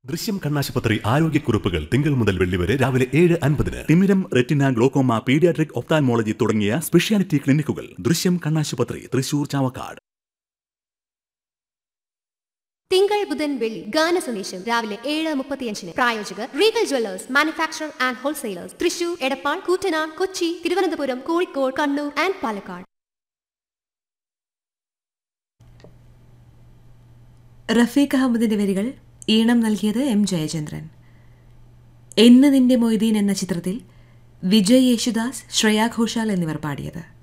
ദൃശ്യം കണ്ണാശുപത്രി ആരോഗ്യക്കുറിപ്പുകൾ തിങ്കൾ മുതൽ വെള്ളി വരെ രാവിലെ ഏഴ് അൻപതിന് തിമിരം റെറ്റിന ഗ്ലോക്കോമ പീഡിയാട്രിക് ഒപ്താൽമോളജി തുടങ്ങിയ സ്പെഷ്യാലിറ്റി ക്ലിനിക്കുകൾ ദൃശ്യം കണ്ണാശുപത്രി തൃശൂർ ചാവക്കാട് തിങ്കൾ ബുധൻ വെള്ളി ഗാന സന്ദേശം രാവിലെ ഏഴ് മുപ്പത്തിയഞ്ചിന് പ്രായോജകർ Regal jewellers manufacture and wholesalers Thrissur Edappal Koottanad Kochi Thiruvananthapuram Kozhikode Kannur and Palakkad Rafeeq അഹമ്മദിന്റെ വരികൾ ഈണം നൽകിയത് എം ജയചന്ദ്രൻ എന്ന് നിന്റെ മൊയ്തീൻ എന്ന ചിത്രത്തിൽ വിജയ് യേശുദാസ് ശ്രേയാ ഘോഷാൽ എന്നിവർ പാടിയത്